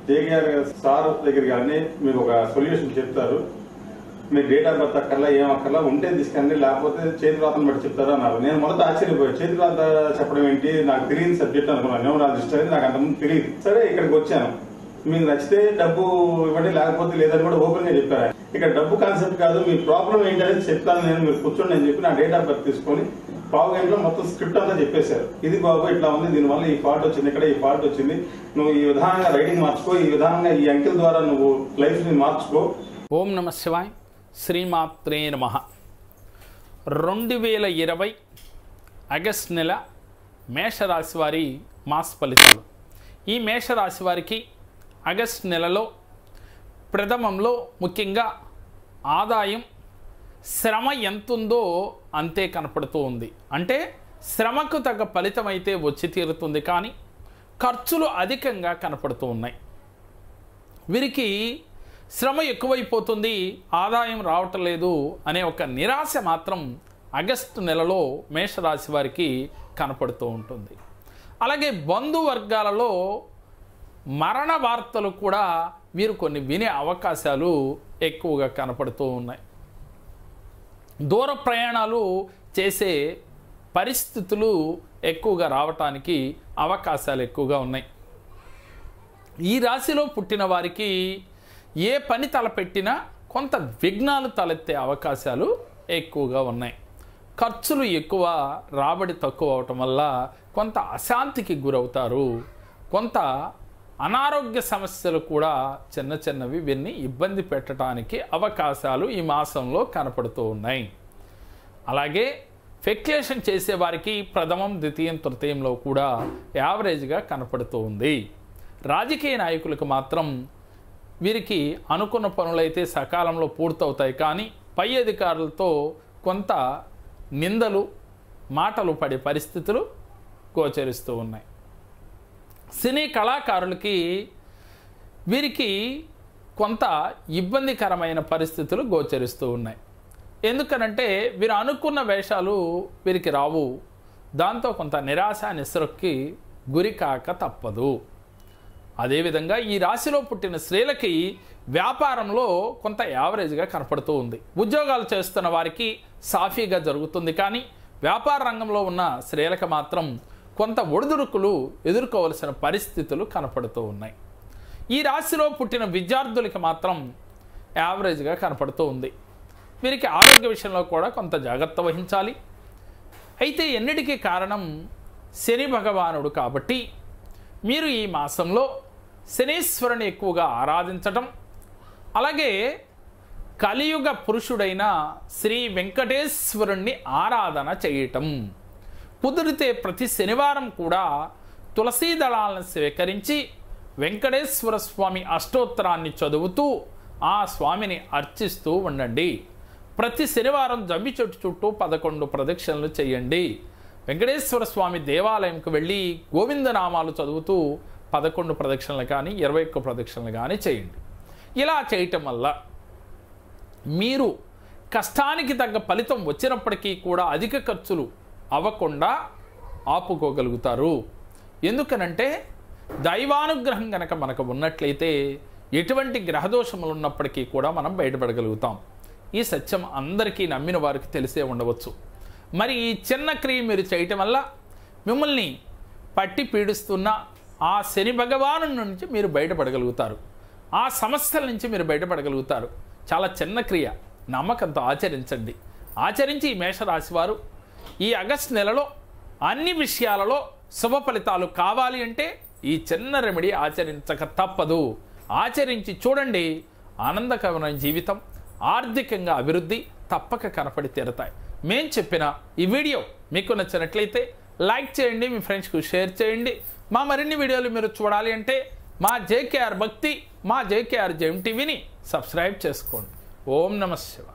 JKR sir దగ్గరికి కానీ మీకు ఒక సొల్యూషన్ చెప్తారు మీరు డేట్ ఆఫ్ బర్త్ అక్కర్లా ఏం అక్కర్లా ఉంటే తీసుకెళ్ళండి లేకపోతే చేతి రాతను బట్టి చెప్తారు అన్నారు నేను మొదట ఆశ్చర్యపోయాను చేతి రాత చెప్పడం ఏంటి నాకు తెలియని సబ్జెక్ట్ అనుకున్నాను న్యూమరాలజిస్ట్ అనేది నాకు అంతకుముందు తెలియదు సరే ఇక్కడికి వచ్చాను మీకు నచ్చితే డబ్బు ఇవ్వండి లేకపోతే లేదని కూడా ఓపెన్ గా చెప్పారు ఇక్కడ డబ్బు కాన్సెప్ట్ కాదు మీ ప్రాబ్లం ఏంటనేది చెప్తాను నేను మీరు కూర్చోండి అని చెప్పి నా డేట్ ఆఫ్ బర్త్ తీసుకొని పావు గంటలో మొత్తం స్క్రిప్ట్ అంతా చెప్పేశారు ఇది బాబు ఇట్లా ఉంది దీనివల్ల ఈ ఫాల్ట్ వచ్చింది ఇక్కడ ఈ ఫాల్ట్ వచ్చింది నువ్వు ఈ విధానంగా రైటింగ్ మార్చుకో ఈ విధానంగా ఈ అంకెల ద్వారా నువ్వు లైఫ్ ని మార్చుకో ఓం నమ శివాయ్ శ్రీమాత్రే నమ రెండు వేల ఇరవై ఆగస్ట్ నెల మేషరాశి వారి మాస్ ఫలితాలు ఈ మేషరాశి వారికి ఆగస్ట్ నెలలో ప్రథమంలో ముఖ్యంగా ఆదాయం శ్రమ ఎంతుందో అంతే కనపడుతూ ఉంది అంటే శ్రమకు తగ్గ ఫలితం అయితే వచ్చి తీరుతుంది కానీ ఖర్చులు అధికంగా కనపడుతూ ఉన్నాయి వీరికి శ్రమ ఎక్కువైపోతుంది ఆదాయం రావటం లేదు అనే ఒక నిరాశ మాత్రం ఆగస్టు నెలలో మేషరాశి వారికి కనపడుతూ ఉంటుంది అలాగే బంధువర్గాలలో మరణ వార్తలు కూడా వీరు కొన్ని వినే అవకాశాలు ఎక్కువగా కనపడుతూ ఉన్నాయి దూర ప్రయాణాలు చేసే పరిస్థితులు ఎక్కువగా రావటానికి అవకాశాలు ఎక్కువగా ఉన్నాయి ఈ రాశిలో పుట్టిన వారికి ఏ పని తలపెట్టినా కొంత విఘ్నాలు తలెత్తే అవకాశాలు ఎక్కువగా ఉన్నాయి ఖర్చులు ఎక్కువ రాబడి తక్కువ అవటం వల్ల కొంత అశాంతికి గురవుతారు కొంత అనారోగ్య సమస్యలు కూడా చిన్న చిన్నవి వీరిని ఇబ్బంది పెట్టడానికి అవకాశాలు ఈ మాసంలో కనపడుతూ ఉన్నాయి అలాగే ఫెక్యులేషన్ చేసే వారికి ప్రథమం ద్వితీయం తృతీయంలో కూడా యావరేజ్గా కనపడుతూ ఉంది రాజకీయ నాయకులకు మాత్రం వీరికి అనుకున్న పనులైతే సకాలంలో పూర్తవుతాయి కానీ పై అధికారులతో కొంత నిందలు మాటలు పడే పరిస్థితులు గోచరిస్తూ ఉన్నాయి సినీ కళాకారులకి వీరికి కొంత ఇబ్బందికరమైన పరిస్థితులు గోచరిస్తూ ఉన్నాయి ఎందుకనంటే వీరు అనుకున్న వేషాలు వీరికి రావు దాంతో కొంత నిరాశ నిస్సరొక్కి గురి కాక తప్పదు అదేవిధంగా ఈ రాశిలో పుట్టిన స్త్రీలకి వ్యాపారంలో కొంత యావరేజ్గా కనపడుతూ ఉంది ఉద్యోగాలు చేస్తున్న వారికి సాఫీగా జరుగుతుంది కానీ వ్యాపార రంగంలో ఉన్న స్త్రీలకు మాత్రం కొంత ఒడిదుడుకులు ఎదుర్కోవలసిన పరిస్థితులు కనపడుతూ ఉన్నాయి ఈ రాశిలో పుట్టిన విద్యార్థులకి మాత్రం యావరేజ్గా కనపడుతూ ఉంది వీరికి ఆరోగ్య విషయంలో కూడా కొంత జాగ్రత్త వహించాలి అయితే ఎన్నిటికీ కారణం శని భగవానుడు కాబట్టి మీరు ఈ మాసంలో శనీశ్వరుని ఎక్కువగా ఆరాధించటం అలాగే కలియుగ పురుషుడైన శ్రీ వెంకటేశ్వరుణ్ణి ఆరాధన చేయటం కుదిరితే ప్రతి శనివారం కూడా తులసీ దళాలను స్వీకరించి వెంకటేశ్వర స్వామి అష్టోత్తరాన్ని చదువుతూ ఆ స్వామిని అర్చిస్తూ ఉండండి ప్రతి శనివారం జమ్మి చెట్టు చుట్టూ పదకొండు ప్రదక్షిణలు చేయండి వెంకటేశ్వర స్వామి దేవాలయంకి వెళ్ళి గోవిందనామాలు చదువుతూ పదకొండు ప్రదక్షిణలు కానీ ఇరవై ఒక్క ప్రదక్షిణలు కానీ చేయండి ఇలా చేయటం వల్ల మీరు కష్టానికి తగ్గ ఫలితం వచ్చినప్పటికీ కూడా అధిక ఖర్చులు అవ్వకుండా ఆపుకోగలుగుతారు ఎందుకనంటే దైవానుగ్రహం కనుక మనకు ఉన్నట్లయితే ఎటువంటి గ్రహదోషములు ఉన్నప్పటికీ కూడా మనం బయటపడగలుగుతాం ఈ సత్యం అందరికీ నమ్మిన వారికి తెలిసే ఉండవచ్చు మరి ఈ చిన్న క్రియ మీరు చేయటం వల్ల మిమ్మల్ని పట్టి పీడిస్తున్న ఆ శని భగవాను నుంచి మీరు బయటపడగలుగుతారు ఆ సమస్యల నుంచి మీరు బయటపడగలుగుతారు చాలా చిన్న క్రియ నమ్మకంతో ఆచరించండి ఆచరించి ఈ మేషరాశి వారు ఈ ఆగస్ట్ నెలలో అన్ని విషయాలలో శుభ ఫలితాలు కావాలి అంటే ఈ చిన్న రెమెడీ ఆచరించక తప్పదు ఆచరించి చూడండి ఆనందకరమైన జీవితం ఆర్థికంగా అభివృద్ధి తప్పక కనపడి తీరతాయి మేం చెప్పిన ఈ వీడియో మీకు నచ్చినట్లయితే లైక్ చేయండి మీ ఫ్రెండ్స్కు షేర్ చేయండి మా మరిన్ని వీడియోలు మీరు చూడాలి అంటే మా జేకేఆర్ భక్తి మా జేకేఆర్ జెమ్ టీవీని సబ్స్క్రైబ్ చేసుకోండి ఓం నమ శివ